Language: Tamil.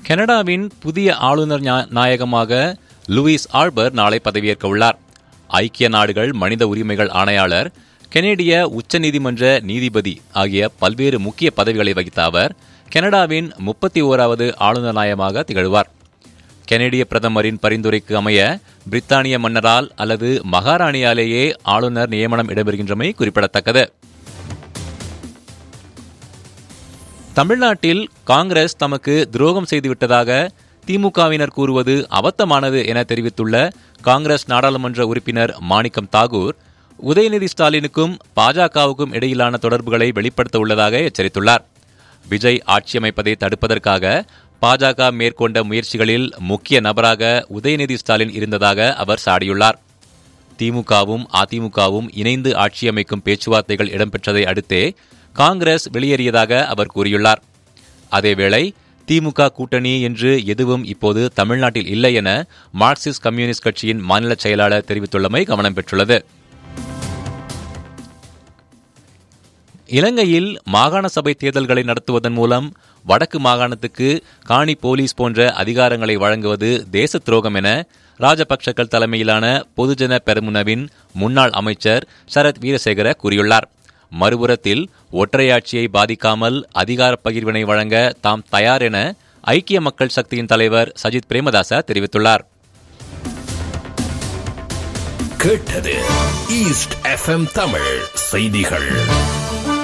கனடாவின் புதிய ஆளுநர் ஞா- நாயகமாக லூயிஸ் ஆல்பர் நாளை பதவியேற்க உள்ளார் ஐக்கிய நாடுகள் மனித உரிமைகள் ஆணையாளர் கெனடிய உச்சநீதிமன்ற நீதிபதி ஆகிய பல்வேறு முக்கிய பதவிகளை வகித்த அவர் கனடாவின் முப்பத்தி ஓராவது ஆளுநர் நாயகமாக திகழ்வார் கெனடிய பிரதமரின் பரிந்துரைக்கு அமைய பிரித்தானிய மன்னரால் அல்லது மகாராணியாலேயே ஆளுநர் நியமனம் இடம்பெறுகின்றமை குறிப்பிடத்தக்கது தமிழ்நாட்டில் காங்கிரஸ் தமக்கு துரோகம் செய்துவிட்டதாக திமுகவினர் கூறுவது அபத்தமானது என தெரிவித்துள்ள காங்கிரஸ் நாடாளுமன்ற உறுப்பினர் மாணிக்கம் தாகூர் உதயநிதி ஸ்டாலினுக்கும் பாஜகவுக்கும் இடையிலான தொடர்புகளை வெளிப்படுத்த உள்ளதாக எச்சரித்துள்ளார் விஜய் ஆட்சி அமைப்பதை தடுப்பதற்காக பாஜக மேற்கொண்ட முயற்சிகளில் முக்கிய நபராக உதயநிதி ஸ்டாலின் இருந்ததாக அவர் சாடியுள்ளார் திமுகவும் அதிமுகவும் இணைந்து ஆட்சி அமைக்கும் பேச்சுவார்த்தைகள் இடம்பெற்றதை அடுத்தே காங்கிரஸ் வெளியேறியதாக அவர் கூறியுள்ளார் அதேவேளை திமுக கூட்டணி என்று எதுவும் இப்போது தமிழ்நாட்டில் இல்லை என மார்க்சிஸ்ட் கம்யூனிஸ்ட் கட்சியின் மாநில செயலாளர் தெரிவித்துள்ளமை கவனம் பெற்றுள்ளது இலங்கையில் மாகாண சபை தேர்தல்களை நடத்துவதன் மூலம் வடக்கு மாகாணத்துக்கு காணி போலீஸ் போன்ற அதிகாரங்களை வழங்குவது தேச துரோகம் என ராஜபக்சக்கள் தலைமையிலான பொதுஜன பெரமுனவின் முன்னாள் அமைச்சர் சரத் வீரசேகர கூறியுள்ளார் மறுபுறத்தில் ஒற்றையாட்சியை பாதிக்காமல் அதிகார பகிர்வினை வழங்க தாம் தயார் என ஐக்கிய மக்கள் சக்தியின் தலைவர் சஜித் பிரேமதாச தெரிவித்துள்ளார் கேட்டது ஈஸ்ட் எஃப்எம் தமிழ் செய்திகள்